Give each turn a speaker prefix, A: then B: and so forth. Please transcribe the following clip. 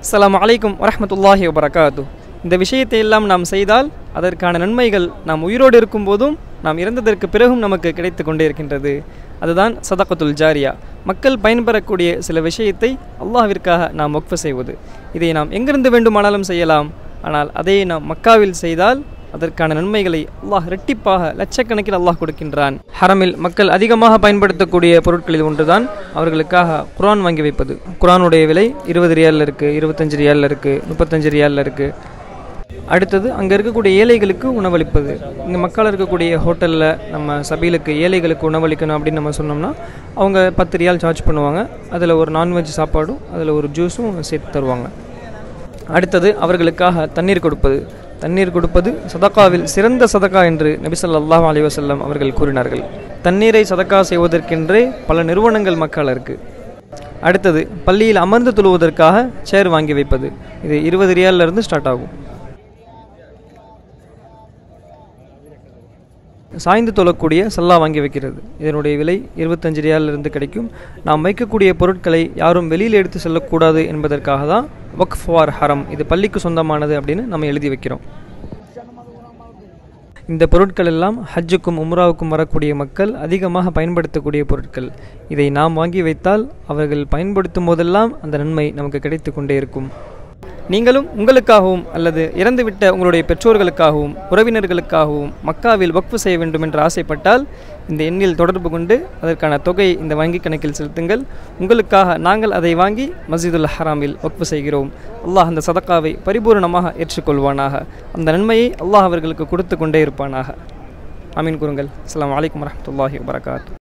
A: அஸ்ஸலாமு அலைக்கும் வரஹ்மத்துல்லாஹி வபரகாத்து இந்த விஷயத்தை எல்லாம் நாம் செய்தால் அதற்கான நன்மைகள் நாம் உயிரோடு இருக்கும்போதும் நாம் இறந்ததற்கு பிறகும் நமக்கு கிடைத்து கொண்டே இருக்கின்றது அதுதான் சதகத்துல் ஜாரியா மக்கள் பயன்பெறக்கூடிய சில விஷயத்தை அல்லாஹ்விற்காக நாம் ஒக்ஃப செய்வது இதை நாம் எங்கிருந்து வேண்டுமானாலும் செய்யலாம் ஆனால் அதை நாம் மக்காவில் செய்தால் அதற்கான நன்மைகளை அல்லாஹ் இரட்டிப்பாக லட்சக்கணக்கில் அல்லாஹ் கொடுக்கின்றான் ஹரமில் மக்கள் அதிகமாக பயன்படுத்தக்கூடிய பொருட்களில் ஒன்றுதான் அவர்களுக்காக குர்ஆன் வாங்கி வைப்பது குர்ஆனுடைய விலை இருபது ரியாலில் இருக்குது இருபத்தஞ்சு ரியாலில் இருக்குது முப்பத்தஞ்சு ரியாலில் இருக்குது அடுத்தது அங்கே இருக்கக்கூடிய ஏழைகளுக்கு உணவளிப்பது இங்கே மக்கள் இருக்கக்கூடிய ஹோட்டலில் நம்ம சபையிலுக்கு ஏழைகளுக்கு உணவளிக்கணும் அப்படின்னு நம்ம சொன்னோம்னா அவங்க பத்து ரியால் சார்ஜ் பண்ணுவாங்க அதில் ஒரு நான்வெஜ் சாப்பாடும் அதில் ஒரு ஜூஸும் சேர்த்து தருவாங்க அடுத்தது அவர்களுக்காக தண்ணீர் கொடுப்பது தண்ணீர் கொடுப்பது சதக்காவில் சிறந்த சதக்கா என்று நபி ஸல்லல்லாஹு அலைஹி வஸல்லம் அவர்கள் கூறினார்கள் தண்ணீரை சதக்கா செய்வதற்கென்றே பல நிறுவனங்கள் மக்கள் இருக்கு அடுத்தது பள்ளியில் அமர்ந்து தொழுவதற்காக சேர் வாங்கி வைப்பது இது இருபது ரியால்ல இருந்து ஸ்டார்ட் ஆகும் சாய்ந்து தொழக்கூடிய சல்லா வாங்கி வைக்கிறது இதனுடைய விலை இருபத்தஞ்சு ரியாலில் இருந்து கிடைக்கும் நாம் வைக்கக்கூடிய பொருட்களை யாரும் வெளியில் எடுத்து செல்லக்கூடாது என்பதற்காக தான் வக்ஃப் ஃபார் ஹரம் இது பள்ளிக்கு சொந்தமானது அப்படின்னு நம்ம எழுதி வைக்கிறோம் இந்த பொருட்கள் எல்லாம் ஹஜ்ஜுக்கும் உம்ராவுக்கும் வரக்கூடிய மக்கள் அதிகமாக பயன்படுத்தக்கூடிய பொருட்கள் இதை நாம் வாங்கி வைத்தால் அவர்கள் பயன்படுத்தும் போதெல்லாம் அந்த நன்மை நமக்கு கிடைத்து கொண்டே இருக்கும் நீங்களும் உங்களுக்காகவும் அல்லது இறந்துவிட்ட உங்களுடைய பெற்றோர்களுக்காகவும் உறவினர்களுக்காகவும் மக்காவில் வக்ஃபு செய்ய வேண்டும் என்று ஆசைப்பட்டால் இந்த எண்ணில் தொடர்பு கொண்டு அதற்கான தொகையை இந்த வங்கி கணக்கில் செலுத்துங்கள் உங்களுக்காக நாங்கள் அதை வாங்கி மஸ்ஜிதுல் ஹராமில் வக்ஃபு செய்கிறோம் அல்லாஹ் அந்த சதக்காவை பரிபூர்ணமாக ஏற்றுக்கொள்வானாக அந்த நன்மையை அல்லாஹ் அவர்களுக்கு கொடுத்து கொண்டே இருப்பானாக ஆமீன் கூறுங்கள் அஸ்ஸலாமு அலைக்கும் வரஹ்மத்துல்லாஹி வபரகாத்து